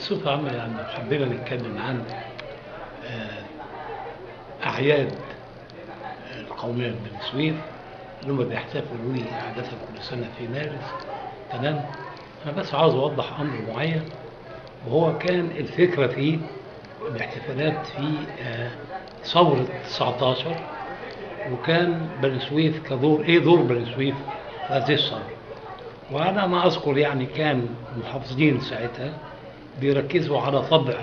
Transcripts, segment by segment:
بصفة عامة يعني حبينا نتكلم عن آه، أعياد القومية بن سويف اللي هم بيحتفلوا به عادة كل سنة في مارس تمام أنا بس عاوز أوضح أمر معين وهو كان الفكرة في الاحتفالات في آه، ثورة 19 وكان بني سويف كدور إيه دور بني سويف في هذه الثورة وأنا ما أذكر يعني كان محافظين ساعتها بيركزوا على طبع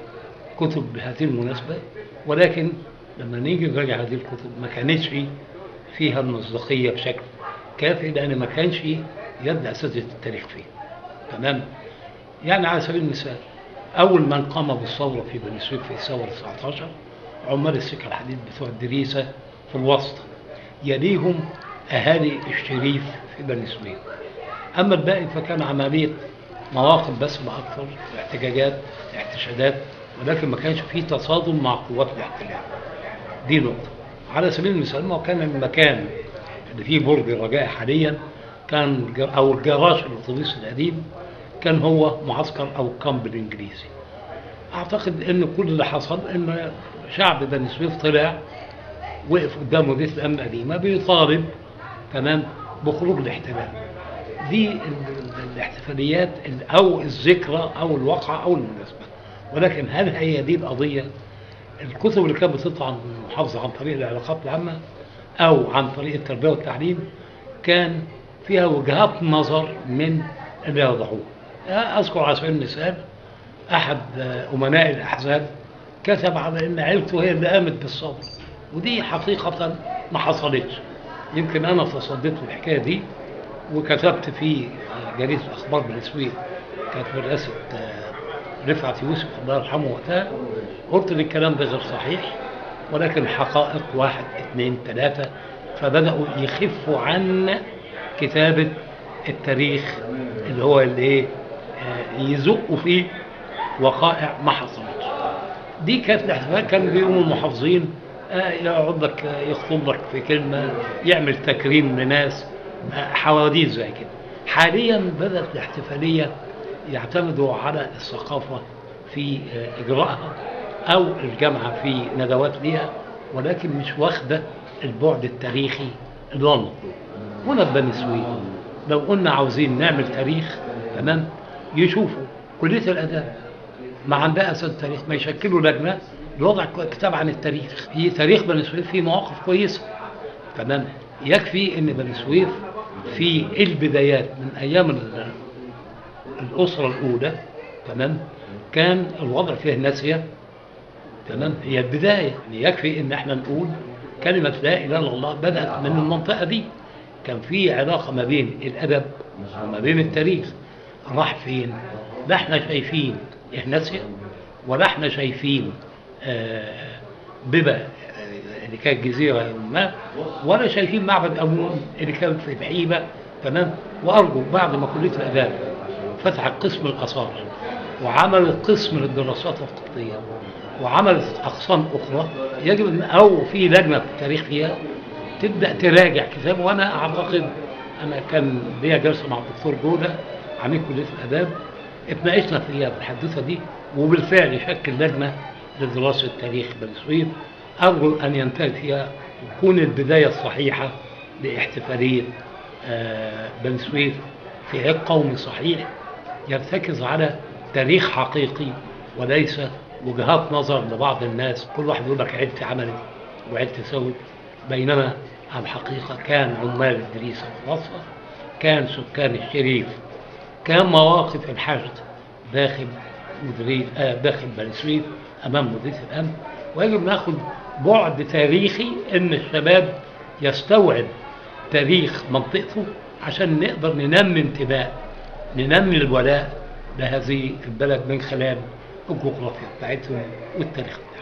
كتب بهذه المناسبة ولكن لما نيجي نراجع هذه الكتب ما كانتش فيها المصداقية بشكل كافي لأن ما كانش يد أساتذة التاريخ فيه تمام يعني على سبيل المثال أول من قام بالثورة في بني سويف في ثورة 19 عمال السكة الحديد بتوع الدريسة في الوسط يليهم أهالي الشريف في بني سويف أما الباقي فكان عملية مواقف بس لا أكثر احتجاجات احتشادات ولكن ما كانش فيه تصادم مع قوات الاحتلال دي نقطة على سبيل المثال ما كان المكان اللي فيه برج الرجاء حاليا كان جر- أو الجراج الأتوبيس القديم كان هو معسكر أو كامب الإنجليزي أعتقد إن كل اللي حصل إن شعب بني سويف طلع وقف قدام مديرية الأمن القديمة بيطالب تمام بخروج الاحتلال دي ال- ال- الاحتفاليات ال- أو الذكرى أو الواقعة أو المناسبة ولكن هل هي دي القضية الكتب اللي كانت بتطلع عن المحافظة عن طريق العلاقات العامة أو عن طريق التربية والتعليم كان فيها وجهات نظر من اللي يضعوه أذكر على سبيل المثال أحد آه، أمناء الأحزاب كتب على إن عيلته هي اللي قامت بالثورة ودي حقيقة ما حصلتش يمكن أنا تصديت الحكاية دي وكتبت في جريدة أخبار بن سويف كانت برئاسة آه، رفعت يوسف الله يرحمه وقتها قلت ان الكلام ده غير صحيح ولكن حقائق واحد اثنين ثلاثة فبدأوا يخفوا عن كتابة التاريخ اللي هو اللي ايه آه، يزقوا فيه وقائع ما حصلتش دي كانت الاحتفال كان بيقوموا المحافظين آه، يقعد لك آه، يخطب لك في كلمة يعمل تكريم لناس آه، حواديت زي كده حاليا بدأت الاحتفالية يعتمدوا على الثقافة في آه، إجرائها أو الجامعة في ندوات ليها ولكن مش واخدة البعد التاريخي اللي هو المطلوب هنا في بني سويف لو قلنا عاوزين نعمل تاريخ تمام يشوفوا كلية الآداب ما عندها أساس تاريخ ما يشكلوا لجنة لوضع كتاب عن التاريخ في تاريخ بني سويف فيه مواقف كويسة تمام يكفي ان بني سويف في البدايات من ايام ال- الاسره الاولى تمام كان الوضع فيه ناسيه تمام هي البدايه يعني يكفي ان احنا نقول كلمه لا اله الا الله بدات من المنطقه دي كان في علاقه ما بين الادب وما بين التاريخ راح فين لا احنا شايفين ناسيه ولا احنا شايفين آه، ببا آه، اللي كانت جزيره ما ولا شايفين معبد امون اللي كان في بحيبه تمام وارجو بعد ما كليه الاداب فتحت قسم الاثار وعملت قسم للدراسات القبطيه وعملت اقسام اخرى يجب ان او في لجنه في التاريخ فيها تبدا تراجع كتاب وانا اعتقد انا كان ليا جلسه مع الدكتور جوده عميد كليه الاداب اتناقشنا فيها في الحدوته دي وبالفعل شكل لجنه لدراسه تاريخ بني سويف ارجو ان ينتهي فيها وتكون البدايه الصحيحه لاحتفاليه آه، بني سويف في عيد قومي صحيح يرتكز على تاريخ حقيقي وليس وجهات نظر لبعض الناس كل واحد يقول لك عيلتي عملت وعيلتي سوت بينما الحقيقة كان عمال الدريسة في مصر كان سكان الشريف كان مواقف الحشد داخل مديرية آه داخل بني سويف أمام مديرية الأمن ويجب ناخد بعد تاريخي إن الشباب يستوعب تاريخ منطقته عشان نقدر ننمي انتماء ننمي الولاء لهذه البلد من خلال الجغرافيا بتاعتهم والتاريخ